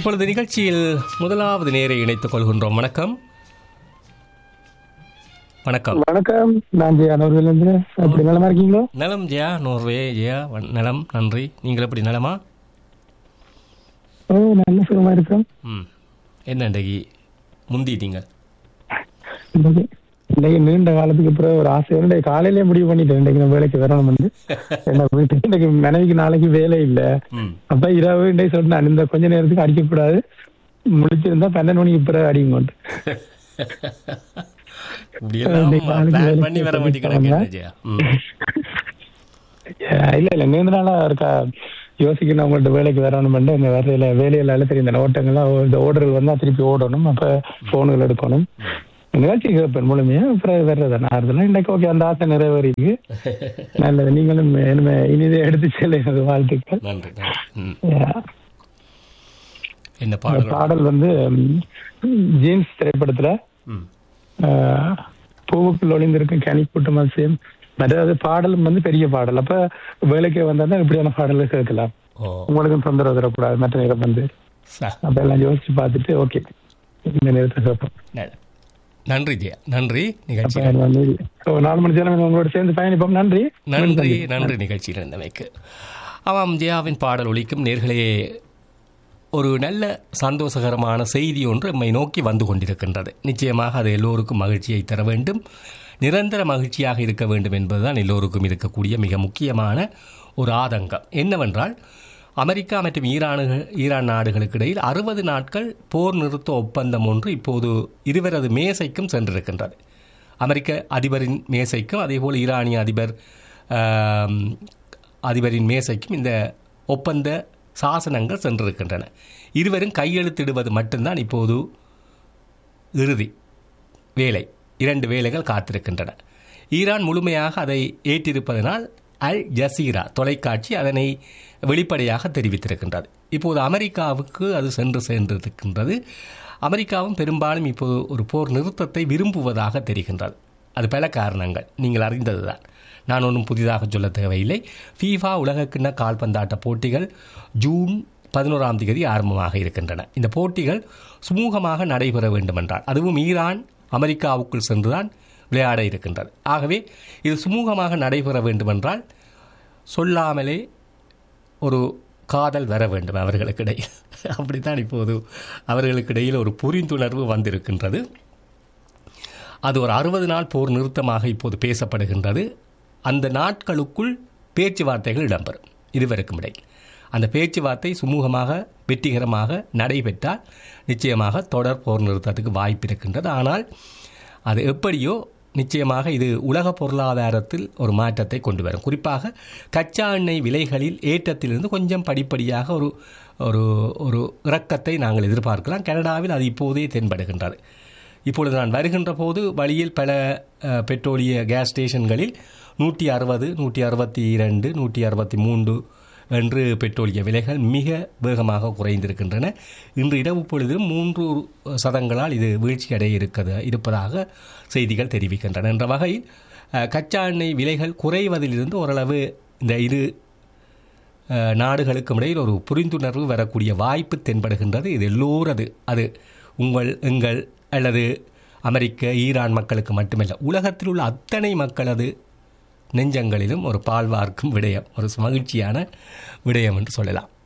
இப்பொழுது நிகழ்ச்சியில் முதலாவது நேரை இணைத்துக் கொள்கின்றோம் வணக்கம் வணக்கம் வணக்கம் நான் ஜெயா நூறுலேருந்து அப்படி நலமா இருக்கீங்களோ நலம் ஜெயா நோர்வே ஜெயா வண- நலம் நன்றி நீங்கள் எப்படி நலமா ஓ நல்ல சுகமா இருக்கோம் ம் என்ன இன்றைக்கு முந்திட்டீங்க இன்னைக்கு இன்னைக்கு நீண்ட காலத்துக்கு அப்புறம் ஒரு ஆசை இன்றைக்கு காலையிலேயே முடிவு பண்ணிட்டேன் இன்னைக்கு நான் வேலைக்கு வரணும் வந்து என்ன வீட்டுக்கு இன்னைக்கு மனைவிக்கு நாளைக்கு வேலை இல்ல ம் அப்ப இரவு இன்றைக்கு சொல்லிட்டு நான் இந்த கொஞ்ச நேரத்துக்கு அடிக்கக்கூடாது முடிச்சிருந்தா பன்னெண்டு மணிக்கு பிறகு அடிங்க இப்படியெல்லாம் இன்னைக்கு நாளைக்கு பிளான் வேலைக்கு பண்ணி வர வேண்டி போயிட்டு கிடக்கு ஜெயா ம் இல்ல இல்ல நீண்ட நாளா இருக்கா யோசிக்கணும் உங்கள்ட்ட வேலைக்கு வரணும் இந்த வேலையில வேலையில தெரியும் இந்த ஓட்டங்கள்லாம் இந்த ஓர்டர்கள் வந்தா திருப்பி ஓடணும் அப்ப போன்கள் எடுக்கணும் நிகழ்ச்சி கேட்பேன் முழுமையா அப்புறம் வர்றது நான் இன்னைக்கு ஓகே அந்த ஆசை நிறைவேறிக்கு நல்லது நீங்களும் இனிமே இனிதே எடுத்து செல்லுங்க வாழ்த்துக்கள் நன்றி நன்றி ம் Yeah. என்ன இந்த பாடல் பாடல் வந்து ஜீன்ஸ் திரைப்படத்துல ம் ஆஹ், பூவுக்குள் ஒளிந்திருக்கும் கனி கூட்டம் அவசியம் அதாவது பாடலும் வந்து பெரிய பாடல் அப்ப வேலைக்கு வந்தா தான் இப்படியான பாடல்கள் கேட்கலாம் ஓ உங்களுக்கும் தொந்தரவு தரக்கூடாது மற்ற நேரம் வந்து ச அப்ப எல்லாம் யோசிச்சு பார்த்துட்டு ஓகே இந்த நேரத்தை கேட்போம் ந- நன்றி ஜெயா நன்றி அப்ப நிகழ்ச்சியில் அது வந்து so, நாலு மணி நேரம் உங்களோட சேர்ந்து பயணிப்போம் நன்றி நன்றி நன்றி நிகழ்ச்சியில் இருந்தமைக்கு ஆமாம் ஜெயாவின் பாடல் ஒலிக்கும் நேர்களே ஒரு நல்ல சந்தோஷகரமான செய்தி ஒன்று நம்மை நோக்கி வந்து கொண்டிருக்கின்றது நிச்சயமாக அது எல்லோருக்கும் மகிழ்ச்சியை தர வேண்டும் நிரந்தர மகிழ்ச்சியாக இருக்க வேண்டும் என்பதுதான் எல்லோருக்கும் இருக்கக்கூடிய மிக முக்கியமான ஒரு ஆதங்கம் என்னவென்றால் அமெரிக்கா மற்றும் ஈரானுகள் ஈரான் நாடுகளுக்கு இடையில் அறுபது நாட்கள் போர் நிறுத்த ஒப்பந்தம் ஒன்று இப்போது இருவரது மேசைக்கும் சென்றிருக்கின்றது அமெரிக்க அதிபரின் மேசைக்கும் அதேபோல் ஈரானிய அதிபர் ஆம், அதிபரின் மேசைக்கும் இந்த ஒப்பந்த சாசனங்கள் சென்றிருக்கின்றன இருவரும் கையெழுத்திடுவது மட்டும்தான் இப்போது இறுதி வேலை இரண்டு வேலைகள் காத்திருக்கின்றன ஈரான் முழுமையாக அதை ஏற்றிருப்பதனால் அல் ஜசீரா தொலைக்காட்சி அதனை வெளிப்படையாக தெரிவித்திருக்கின்றது இப்போது அமெரிக்காவுக்கு அது சென்று சென்றிருக்கின்றது அமெரிக்காவும் பெரும்பாலும் இப்போது ஒரு போர் நிறுத்தத்தை விரும்புவதாக தெரிகின்றது அது பல காரணங்கள் நீங்கள் அறிந்ததுதான் நான் ஒன்றும் புதிதாக சொல்ல தேவையில்லை ஃபீஃபா உலகக்கிண்ண கால்பந்தாட்ட போட்டிகள் ஜூன் பதினோராம் தேதி ஆரம்பமாக இருக்கின்றன இந்த போட்டிகள் சுமூகமாக நடைபெற வேண்டுமென்றால் அதுவும் ஈரான் அமெரிக்காவுக்குள் சென்றுதான் விளையாட இருக்கின்றது ஆகவே இது சுமூகமாக நடைபெற வேண்டுமென்றால் சொல்லாமலே ஒரு காதல் வர வேண்டும் அவர்களுக்கு இடையில் அப்படித்தான் இப்போது அவர்களுக்கு இடையில் ஒரு புரிந்துணர்வு வந்திருக்கின்றது அது ஒரு அறுபது நாள் போர் நிறுத்தமாக இப்போது பேசப்படுகின்றது அந்த நாட்களுக்குள் பேச்சுவார்த்தைகள் இடம்பெறும் இருவருக்கும் இடையில் அந்த பேச்சுவார்த்தை சுமூகமாக வெற்றிகரமாக நடைபெற்றால் நிச்சயமாக தொடர் போர் நிறுத்தத்துக்கு வாய்ப்பு இருக்கின்றது ஆனால் அது எப்படியோ நிச்சயமாக இது உலக பொருளாதாரத்தில் ஒரு மாற்றத்தை கொண்டு வரும் குறிப்பாக கச்சா எண்ணெய் விலைகளில் ஏற்றத்திலிருந்து கொஞ்சம் படிப்படியாக ஒரு ஒரு ஒரு இறக்கத்தை நாங்கள் எதிர்பார்க்கலாம் கனடாவில் அது இப்போதே தென்படுகின்றது இப்பொழுது நான் வருகின்ற போது வழியில் பல அஹ், பெட்ரோலிய கேஸ் ஸ்டேஷன்களில் நூற்றி அறுபது நூற்றி அறுபத்தி இரண்டு நூற்றி அறுபத்தி மூன்று என்று பெட்ரோலிய விலைகள் மிக வேகமாக குறைந்திருக்கின்றன இன்று இரவு பொழுது மூன்று சதங்களால் இது வீழ்ச்சி அடைய இருக்கிறது இருப்பதாக செய்திகள் தெரிவிக்கின்றன என்ற வகையில் அஹ், கச்சா எண்ணெய் விலைகள் குறைவதிலிருந்து ஓரளவு இந்த இரு அஹ், நாடுகளுக்கும் இடையில் ஒரு புரிந்துணர்வு வரக்கூடிய வாய்ப்பு தென்படுகின்றது இது எல்லோரது அது உங்கள் எங்கள் அல்லது அமெரிக்க ஈரான் மக்களுக்கு மட்டுமல்ல உலகத்தில் உள்ள அத்தனை மக்களது நெஞ்சங்களிலும் ஒரு பால் வார்க்கும் விடயம் ஒரு மகிழ்ச்சியான விடயம் என்று சொல்லலாம்